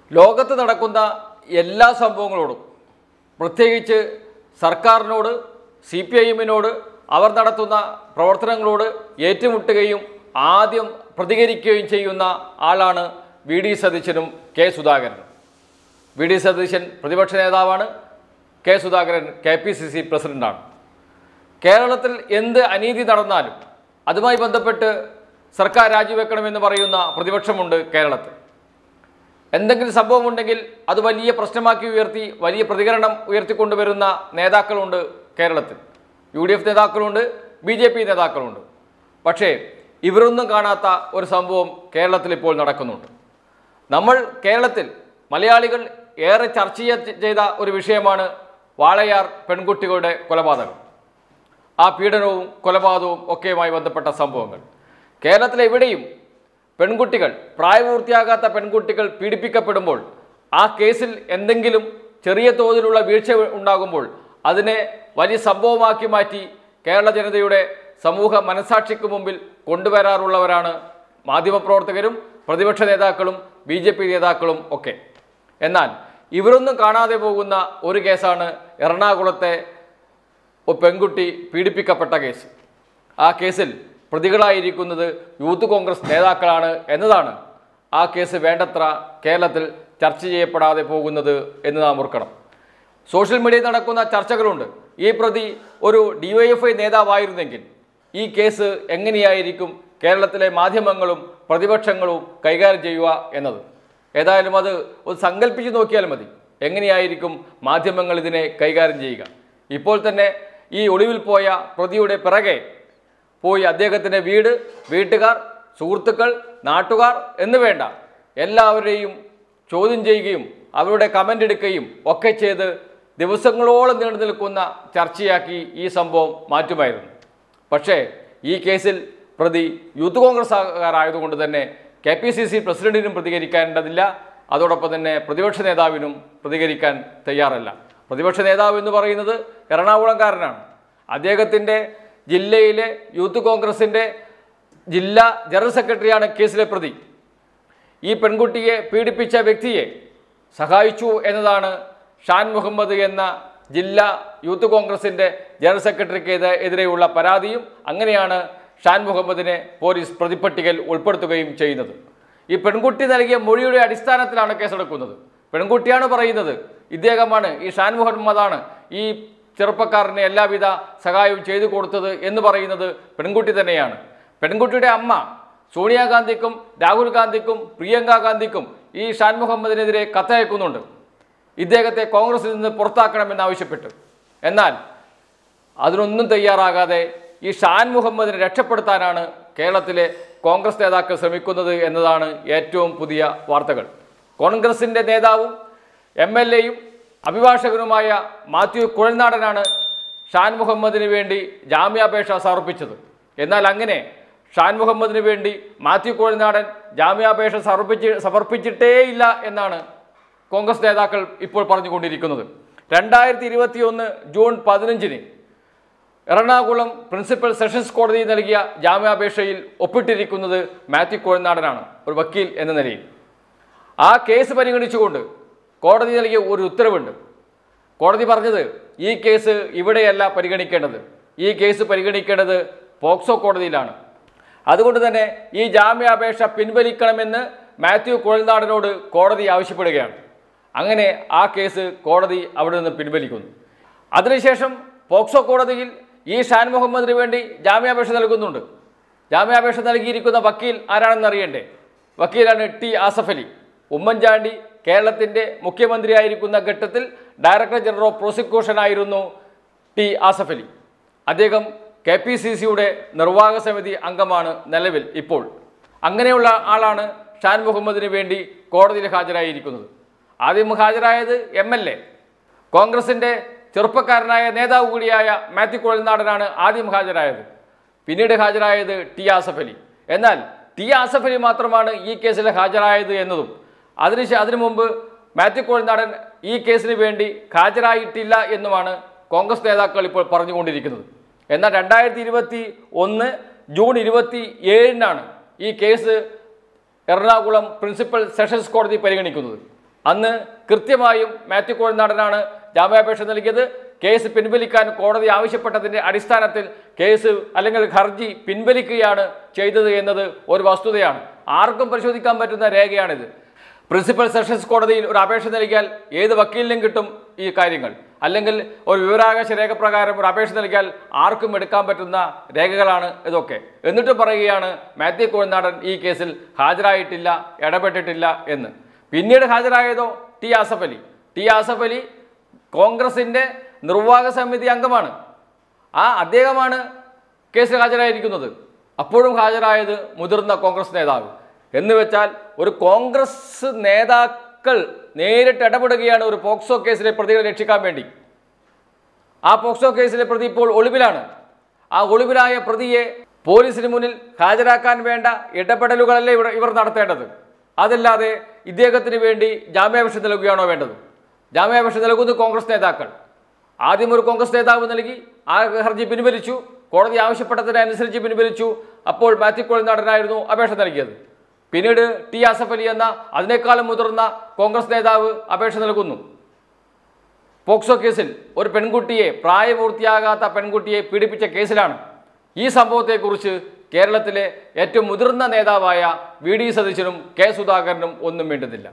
ലോകത്ത് നടക്കുന്ന എല്ലാ സംഭവങ്ങളോടും പ്രത്യേകിച്ച് സർക്കാരിനോട് സി പി ഐ എമ്മിനോട് അവർ നടത്തുന്ന പ്രവർത്തനങ്ങളോട് ഏറ്റുമുട്ടുകയും ആദ്യം പ്രതികരിക്കുകയും ചെയ്യുന്ന ആളാണ് വി ഡി സതീശനും കെ സുധാകരനും വി ഡി സതീശൻ പ്രതിപക്ഷ നേതാവാണ് K Sudhakaran K P C C പ്രസിഡന്റാണ് കേരളത്തിൽ എന്ത് അനീതി നടന്നാലും അതുമായി ബന്ധപ്പെട്ട് സർക്കാർ രാജിവെക്കണമെന്ന് പറയുന്ന പ്രതിപക്ഷമുണ്ട് കേരളത്തിൽ എന്തെങ്കിലും സംഭവമുണ്ടെങ്കിൽ അത് വലിയ പ്രശ്നമാക്കി ഉയർത്തി വലിയ പ്രതികരണം ഉയർത്തിക്കൊണ്ടുവരുന്ന നേതാക്കളുണ്ട് കേരളത്തിൽ യു ഡി എഫ് നേതാക്കളുണ്ട് ബി ജെ പി നേതാക്കളുണ്ട് പക്ഷേ ഇവരൊന്നും കാണാത്ത ഒരു സംഭവം കേരളത്തിൽ ഇപ്പോൾ നടക്കുന്നുണ്ട് നമ്മൾ കേരളത്തിൽ മലയാളികൾ ഏറെ ചർച്ച ചെയ്യ- ചെയ്ത ഒരു വിഷയമാണ് വാളയാർ പെൺകുട്ടികളുടെ കൊലപാതകം ആ പീഡനവും കൊലപാതകവും ഒക്കെയുമായി ബന്ധപ്പെട്ട സംഭവങ്ങൾ കേരളത്തിൽ എവിടെയും പെൺകുട്ടികൾ പ്രായപൂർത്തിയാകാത്ത പെൺകുട്ടികൾ പീഡിപ്പിക്കപ്പെടുമ്പോൾ ആ കേസിൽ എന്തെങ്കിലും ചെറിയ തോതിലുള്ള വീഴ്ച ഉണ്ടാകുമ്പോൾ അതിനെ വലിയ സംഭവമാക്കി മാറ്റി കേരള ജനതയുടെ സമൂഹ മനസാക്ഷിക്ക് മുമ്പിൽ കൊണ്ടുവരാറുള്ളവരാണ് മാധ്യമപ്രവർത്തകരും പ്രതിപക്ഷ നേതാക്കളും ബി ജെ പി നേതാക്കളും ഒക്കെ എന്നാൽ ഇവരൊന്നും കാണാതെ പോകുന്ന ഒരു കേസാണ് എറണാകുളത്തെ ഒരു പെൺകുട്ടി പീഡിപ്പിക്കപ്പെട്ട കേസ് ആ കേസിൽ പ്രതികളായിരിക്കുന്നത് യൂത്ത് കോൺഗ്രസ് നേതാക്കളാണ് എന്നതാണ് ആ കേസ് വേണ്ടത്ര കേരളത്തിൽ ചർച്ച ചെയ്യപ്പെടാതെ പോകുന്നത് എന്ന് നാം ഓർക്കണം സോഷ്യൽ മീഡിയയിൽ നടക്കുന്ന ചർച്ചകളുണ്ട് ഈ പ്രതി ഒരു ഡിവൈഎഫ്ഐ നേതാവായിരുന്നെങ്കിൽ ഈ കേസ് എങ്ങനെയായിരിക്കും കേരളത്തിലെ മാധ്യമങ്ങളും പ്രതിപക്ഷങ്ങളും കൈകാര്യം ചെയ്യുക എന്നത് ഏതായാലും അത് ഒന്ന് സങ്കല്പിച്ച് നോക്കിയാൽ മതി എങ്ങനെയായിരിക്കും മാധ്യമങ്ങൾ ഇതിനെ കൈകാര്യം ചെയ്യുക ഇപ്പോൾ തന്നെ ഈ ഒളിവിൽ പോയ പ്രതിയുടെ പിറകെ പോയി അദ്ദേഹത്തിൻ്റെ വീട് വീട്ടുകാർ സുഹൃത്തുക്കൾ നാട്ടുകാർ എന്ന് വേണ്ട എല്ലാവരെയും ചോദ്യം ചെയ്യുകയും അവരുടെ കമൻ്റ് എടുക്കുകയും ഒക്കെ ചെയ്ത് ദിവസങ്ങളോളം നീണ്ടു നിൽക്കുന്ന ചർച്ചയാക്കി ഈ സംഭവം മാറ്റുമായിരുന്നു പക്ഷേ ഈ കേസിൽ പ്രതി യൂത്ത് കോൺഗ്രസ്സുകാരായതുകൊണ്ട് തന്നെ കെ പി സി സി പ്രസിഡന്റിനും പ്രതികരിക്കേണ്ടതില്ല അതോടൊപ്പം തന്നെ പ്രതിപക്ഷ നേതാവിനും പ്രതികരിക്കാൻ തയ്യാറല്ല പ്രതിപക്ഷ നേതാവ് എന്ന് പറയുന്നത് എറണാകുളംകാരനാണ് അദ്ദേഹത്തിൻ്റെ ജില്ലയിലെ യൂത്ത് കോൺഗ്രസിൻ്റെ ജില്ലാ ജനറൽ സെക്രട്ടറിയാണ് കേസിലെ പ്രതി ഈ പെൺകുട്ടിയെ പീഡിപ്പിച്ച വ്യക്തിയെ സഹായിച്ചു എന്നതാണ് ഷാൻ മുഹമ്മദ് എന്ന ജില്ലാ യൂത്ത് കോൺഗ്രസിൻ്റെ ജനറൽ സെക്രട്ടറിക്ക് എതി- എതിരെയുള്ള പരാതിയും അങ്ങനെയാണ് ഷാൻ മുഹമ്മദിനെ പോലീസ് പ്രതിപ്പട്ടികയിൽ ഉൾപ്പെടുത്തുകയും ചെയ്യുന്നത് ഈ പെൺകുട്ടി നൽകിയ മൊഴിയുടെ അടിസ്ഥാനത്തിലാണ് കേസെടുക്കുന്നത് പെൺകുട്ടിയാണ് പറയുന്നത് ഇദ്ദേഹമാണ് ഈ ഷാൻ മുഹമ്മദാണ് ഈ ചെറുപ്പക്കാരന് എല്ലാവിധ സഹായവും ചെയ്തു കൊടുത്തത് എന്ന് പറയുന്നത് പെൺകുട്ടി തന്നെയാണ് പെൺകുട്ടിയുടെ അമ്മ സോണിയാഗാന്ധിക്കും രാഹുൽ ഗാന്ധിക്കും പ്രിയങ്ക ഗാന്ധിക്കും ഈ ഷാൻ മുഹമ്മദിനെതിരെ കത്തയക്കുന്നുണ്ട് ഇദ്ദേഹത്തെ കോൺഗ്രസിൽ നിന്ന് പുറത്താക്കണമെന്നാവശ്യപ്പെട്ട് എന്നാൽ അതിനൊന്നും തയ്യാറാകാതെ ഈ ഷാൻ മുഹമ്മദിനെ രക്ഷപ്പെടുത്താനാണ് കേരളത്തിലെ കോൺഗ്രസ് നേതാക്കൾ ശ്രമിക്കുന്നത് എന്നതാണ് ഏറ്റവും പുതിയ വാർത്തകൾ കോൺഗ്രസിൻ്റെ നേതാവും എം എൽ എയും അഭിഭാഷകനുമായ മാത്യു കുഴൽനാടനാണ് ഷാൻ മുഹമ്മദിന് വേണ്ടി ജാമ്യാപേക്ഷ സമർപ്പിച്ചത് എന്നാൽ അങ്ങനെ ഷാൻ മുഹമ്മദിന് വേണ്ടി മാത്യു കുഴൽനാടൻ ജാമ്യാപേക്ഷ സമർപ്പിച്ച് സമർപ്പിച്ചിട്ടേയില്ല എന്നാണ് കോൺഗ്രസ് നേതാക്കൾ ഇപ്പോൾ പറഞ്ഞുകൊണ്ടിരിക്കുന്നത് രണ്ടായിരത്തി ഇരുപത്തിയൊന്ന് ജൂൺ പതിനഞ്ചിന് എറണാകുളം പ്രിൻസിപ്പൽ സെഷൻസ് കോടതി നൽകിയ ജാമ്യാപേക്ഷയിൽ ഒപ്പിട്ടിരിക്കുന്നത് മാത്യു കോഴനാടനാണ് ഒരു വക്കീൽ എന്ന നിലയിൽ ആ കേസ് പരിഗണിച്ചുകൊണ്ട് കോടതി നൽകിയ ഒരു ഉത്തരവുണ്ട് കോടതി പറഞ്ഞത് ഈ കേസ് ഇവിടെയല്ല പരിഗണിക്കേണ്ടത് ഈ കേസ് പരിഗണിക്കേണ്ടത് പോക്സോ കോടതിയിലാണ് അതുകൊണ്ട് തന്നെ ഈ ജാമ്യാപേക്ഷ പിൻവലിക്കണമെന്ന് മാത്യു കുഴൽനാടനോട് കോടതി ആവശ്യപ്പെടുകയാണ് അങ്ങനെ ആ കേസ് കോടതി അവിടെ നിന്ന് പിൻവലിക്കുന്നു അതിനുശേഷം പോക്സോ കോടതിയിൽ ഈ ഷാൻ മുഹമ്മദിന് വേണ്ടി ജാമ്യാപേക്ഷ നൽകുന്നുണ്ട് ജാമ്യാപേക്ഷ നൽകിയിരിക്കുന്ന വക്കീൽ ആരാണെന്ന് അറിയണ്ടേ വക്കീലാണ് ടി ആസഫ് അലി ഉമ്മൻചാണ്ടി കേരളത്തിൻ്റെ മുഖ്യമന്ത്രിയായിരിക്കുന്ന ഘട്ടത്തിൽ ഡയറക്ടർ ജനറൽ ഓഫ് പ്രോസിക്യൂഷൻ ആയിരുന്നു ടി ആസഫ് അലി അദ്ദേഹം കെ പി സി സിയുടെ നിർവാഹക സമിതി അംഗമാണ് നിലവിൽ ഇപ്പോൾ അങ്ങനെയുള്ള ആളാണ് ഷാൻ മുഹമ്മദിന് വേണ്ടി കോടതിയിൽ ഹാജരായിരിക്കുന്നത് ആദ്യം ഹാജരായത് എം എൽ എ കോൺഗ്രസിൻ്റെ ചെറുപ്പക്കാരനായ നേതാവ് കൂടിയായ മാത്യു കുഴൽനാടനാണ് ആദ്യം ഹാജരായത് പിന്നീട് ഹാജരായത് ടി ആസഫ് അലി എന്നാൽ ടി ആസഫ് അലി മാത്രമാണ് ഈ കേസിൽ ഹാജരായത് എന്നതും അതിന് ശേ- അതിനു മുമ്പ് മാത്യു കുഴൽനാടൻ ഈ കേസിന് വേണ്ടി ഹാജരായിട്ടില്ല എന്നുമാണ് കോൺഗ്രസ് നേതാക്കൾ ഇപ്പോൾ പറഞ്ഞുകൊണ്ടിരിക്കുന്നത് എന്നാൽ രണ്ടായിരത്തി ഇരുപത്തി ഒന്ന് ജൂൺ ഇരുപത്തി ഏഴിനാണ് ഈ കേസ് എറണാകുളം പ്രിൻസിപ്പൽ സെഷൻസ് കോടതി പരിഗണിക്കുന്നത് അന്ന് കൃത്യമായും മാത്യു കോഴിനാടനാണ് ജാമ്യാപേക്ഷ നൽകിയത് കേസ് പിൻവലിക്കാൻ കോടതി ആവശ്യപ്പെട്ടതിൻ്റെ അടിസ്ഥാനത്തിൽ കേസ് അല്ലെങ്കിൽ ഹർജി പിൻവലിക്കുകയാണ് ചെയ്തത് എന്നത് ഒരു വസ്തുതയാണ് ആർക്കും പരിശോധിക്കാൻ പറ്റുന്ന രേഖയാണിത് പ്രിൻസിപ്പൽ സെഷൻസ് കോടതിയിൽ ഒരു അപേക്ഷ നൽകിയാൽ ഏത് വക്കീലിനും കിട്ടും ഈ കാര്യങ്ങൾ അല്ലെങ്കിൽ ഒരു വിവരാവകാശ രേഖ പ്രകാരം ഒരു അപേക്ഷ നൽകിയാൽ ആർക്കും എടുക്കാൻ പറ്റുന്ന രേഖകളാണ് ഇതൊക്കെ എന്നിട്ട് പറയുകയാണ് മാത്യു കോഴിനാടൻ ഈ കേസിൽ ഹാജരായിട്ടില്ല ഇടപെട്ടിട്ടില്ല എന്ന് പിന്നീട് ഹാജരായതോ ടി ആസഫ് അലി ടി ആസഫ് അലി കോൺഗ്രസിൻ്റെ നിർവാഹക സമിതി അംഗമാണ് ആ അദ്ദേഹമാണ് കേസിൽ ഹാജരായിരിക്കുന്നത് അപ്പോഴും ഹാജരായത് മുതിർന്ന കോൺഗ്രസ് നേതാവ് എന്ന് വെച്ചാൽ ഒരു കോൺഗ്രസ് നേതാക്കൾ നേരിട്ട് ഇടപെടുകയാണ് ഒരു പോക്സോ കേസിലെ പ്രതികളെ രക്ഷിക്കാൻ വേണ്ടി ആ പോക്സോ കേസിലെ പ്രതി ഇപ്പോൾ ഒളിവിലാണ് ആ ഒളിവിലായ പ്രതിയെ പോലീസിന് മുന്നിൽ ഹാജരാക്കാൻ വേണ്ട ഇടപെടലുകളല്ലേ ഇവർ ഇവർ നടത്തേണ്ടത് അതല്ലാതെ ഇദ്ദേഹത്തിന് വേണ്ടി ജാമ്യാപേക്ഷ നൽകുകയാണോ വേണ്ടത് ജാമ്യാപേക്ഷ നൽകുന്നത് കോൺഗ്രസ് നേതാക്കൾ ആദ്യം ഒരു കോൺഗ്രസ് നേതാവ് നൽകി ആ ഹർജി പിൻവലിച്ചു കോടതി ആവശ്യപ്പെട്ടതിനനുസരിച്ച് പിൻവലിച്ചു അപ്പോൾ മാത്യു കോഴിനാടനായിരുന്നു അപേക്ഷ നൽകിയത് പിന്നീട് ടി ആസഫ് അലി എന്ന അതിനേക്കാളും മുതിർന്ന കോൺഗ്രസ് നേതാവ് അപേക്ഷ നൽകുന്നു പോക്സോ കേസിൽ ഒരു പെൺകുട്ടിയെ പ്രായപൂർത്തിയാകാത്ത പെൺകുട്ടിയെ പീഡിപ്പിച്ച കേസിലാണ് ഈ സംഭവത്തെക്കുറിച്ച് കേരളത്തിലെ ഏറ്റവും മുതിർന്ന നേതാവായ വി ഡി സതീശനും കെ സുധാകരനും ഒന്നും വേണ്ടുന്നില്ല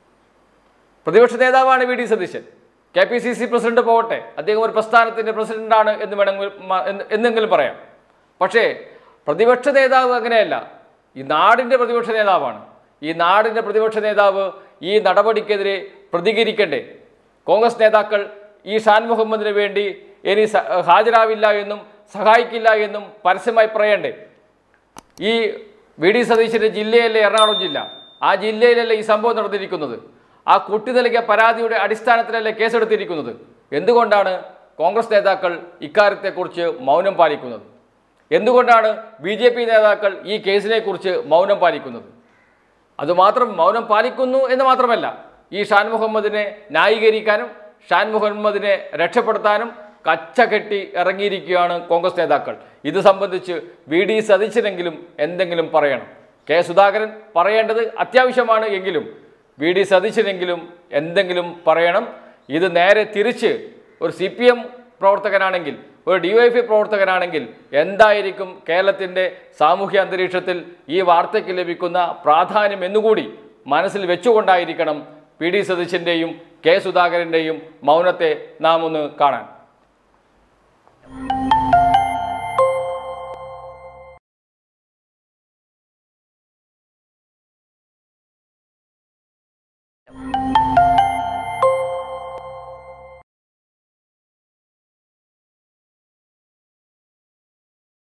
പ്രതിപക്ഷ നേതാവാണ് V D Satheesan K P C C president പോകട്ടെ അദ്ദേഹം ഒരു പ്രസ്ഥാനത്തിൻ്റെ പ്രസിഡന്റാണ് എന്ന് വേണമെങ്കിൽ മ- എന്ന് എന്നെങ്കിലും പറയാം പക്ഷേ പ്രതിപക്ഷ നേതാവ് അങ്ങനെയല്ല ഈ നാടിൻ്റെ പ്രതിപക്ഷ നേതാവാണ് ഈ നാടിൻ്റെ പ്രതിപക്ഷ നേതാവ് ഈ നടപടിക്കെതിരെ പ്രതികരിക്കണ്ടേ കോൺഗ്രസ് നേതാക്കൾ ഈ ഷാൻ മുഹമ്മദിന് വേണ്ടി ഇനി സ- ഹാജരാവില്ല എന്നും സഹായിക്കില്ല എന്നും പരസ്യമായി പറയണ്ടേ ഈ വി ഡി സതീശൻ്റെ ജില്ലയല്ലേ എറണാകുളം ജില്ല ആ ജില്ലയിലല്ലേ ഈ സംഭവം നടന്നിരിക്കുന്നത് ആ കുട്ടി നൽകിയ പരാതിയുടെ അടിസ്ഥാനത്തിലല്ലേ കേസെടുത്തിരിക്കുന്നത് എന്തുകൊണ്ടാണ് കോൺഗ്രസ് നേതാക്കൾ ഇക്കാര്യത്തെക്കുറിച്ച് മൗനം പാലിക്കുന്നത് എന്തുകൊണ്ടാണ് ബി ജെ പി നേതാക്കൾ ഈ കേസിനെക്കുറിച്ച് മൗനം പാലിക്കുന്നത് അതുമാത്രം മൗനം പാലിക്കുന്നു എന്ന് മാത്രമല്ല ഈ ഷാൻ മുഹമ്മദിനെ ന്യായീകരിക്കാനും ഷാൻ മുഹമ്മദിനെ രക്ഷപ്പെടുത്താനും കച്ച കെട്ടി ഇറങ്ങിയിരിക്കുകയാണ് കോൺഗ്രസ് നേതാക്കൾ ഇത് സംബന്ധിച്ച് വി ഡി സതീശനെങ്കിലും എന്തെങ്കിലും പറയണം കെ സുധാകരൻ പറയേണ്ടത് അത്യാവശ്യമാണ് എങ്കിലും വി ഡി സതീശനെങ്കിലും എന്തെങ്കിലും പറയണം ഇത് നേരെ തിരിച്ച് ഒരു സി പി എം പ്രവർത്തകനാണെങ്കിൽ ഒരു ഡി വൈ എഫ് പ്രവർത്തകനാണെങ്കിൽ എന്തായിരിക്കും കേരളത്തിൻ്റെ സാമൂഹ്യ അന്തരീക്ഷത്തിൽ ഈ വാർത്തയ്ക്ക് ലഭിക്കുന്ന പ്രാധാന്യം എന്നുകൂടി മനസ്സിൽ വെച്ചുകൊണ്ടായിരിക്കണം പി ഡി സതീശൻ്റെയും കെ സുധാകരൻ്റെയും മൗനത്തെ നാം ഒന്ന് കാണാൻ